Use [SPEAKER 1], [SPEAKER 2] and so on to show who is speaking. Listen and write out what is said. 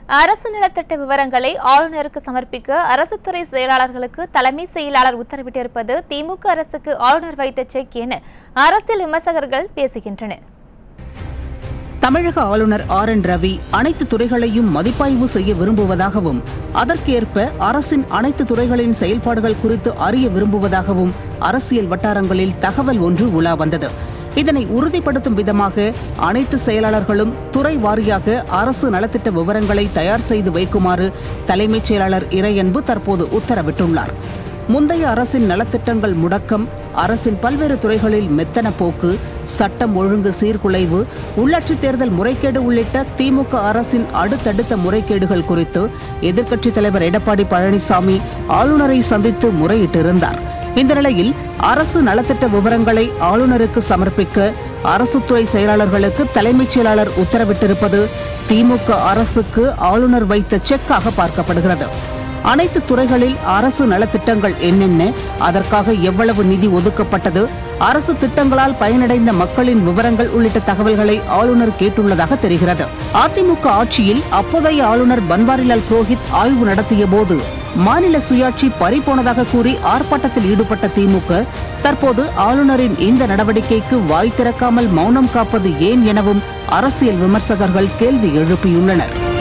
[SPEAKER 1] அரசு நலத்திட்ட விவரங்களை ஆளுநருக்கு சமர்ப்பிக்க அரசு துறை செயலாளர்களுக்கு தலைமை செயலாளர் உத்தரவிட்டிருப்பது திமுக அரசுக்கு ஆளுநர் வைத்த செக் என அரசியல் விமர்சகர்கள் பேசுகின்றனர்
[SPEAKER 2] தமிழக ஆளுநர் ஆர் என் ரவி அனைத்து துறைகளையும் மதிப்பாய்வு செய்ய விரும்புவதாகவும் அதற்கேற்ப அரசின் அனைத்து துறைகளின் செயல்பாடுகள் குறித்து அறிய விரும்புவதாகவும் அரசியல் வட்டாரங்களில் தகவல் ஒன்று உலா வந்தது இதனை உறுதிப்படுத்தும் விதமாக அனைத்து செயலாளர்களும் துறை வாரியாக அரசு நலத்திட்ட விவரங்களை தயார் செய்து வைக்குமாறு தலைமைச் செயலாளர் இறையன்பு தற்போது உத்தரவிட்டுள்ளார் முந்தைய அரசின் நலத்திட்டங்கள் முடக்கம் அரசின் பல்வேறு துறைகளில் மெத்தன போக்கு சட்டம் ஒழுங்கு சீர்குலைவு உள்ளாட்சித் தேர்தல் முறைகேடு உள்ளிட்ட திமுக அரசின் அடுத்தடுத்த முறைகேடுகள் குறித்து எதிர்க்கட்சித் தலைவர் எடப்பாடி பழனிசாமி ஆளுநரை சந்தித்து முறையிட்டிருந்தார் இந்த நிலையில் அரசு நலத்திட்ட விவரங்களை ஆளுநருக்கு சமர்ப்பிக்க அரசு துறை செயலாளர்களுக்கு தலைமைச் செயலாளர் உத்தரவிட்டிருப்பது திமுக அரசுக்கு ஆளுநர் வைத்த செக்காக பார்க்கப்படுகிறது அனைத்து துறைகளில் அரசு நலத்திட்டங்கள் என்னென்ன அதற்காக எவ்வளவு நிதி ஒதுக்கப்பட்டது அரசு திட்டங்களால் பயனடைந்த மக்களின் விவரங்கள் உள்ளிட்ட தகவல்களை ஆளுநர் கேட்டுள்ளதாக தெரிகிறது அதிமுக ஆட்சியில் அப்போதைய ஆளுநர் பன்வாரிலால் புரோஹித் ஆய்வு நடத்திய போது மாநில சுயாட்சி பறிபோனதாக கூறி ஆர்ப்பாட்டத்தில் ஈடுபட்ட திமுக தற்போது ஆளுநரின் இந்த நடவடிக்கைக்கு வாய் திறக்காமல் மௌனம் காப்பது ஏன் எனவும் அரசியல் விமர்சகர்கள் கேள்வி எழுப்பியுள்ளனர்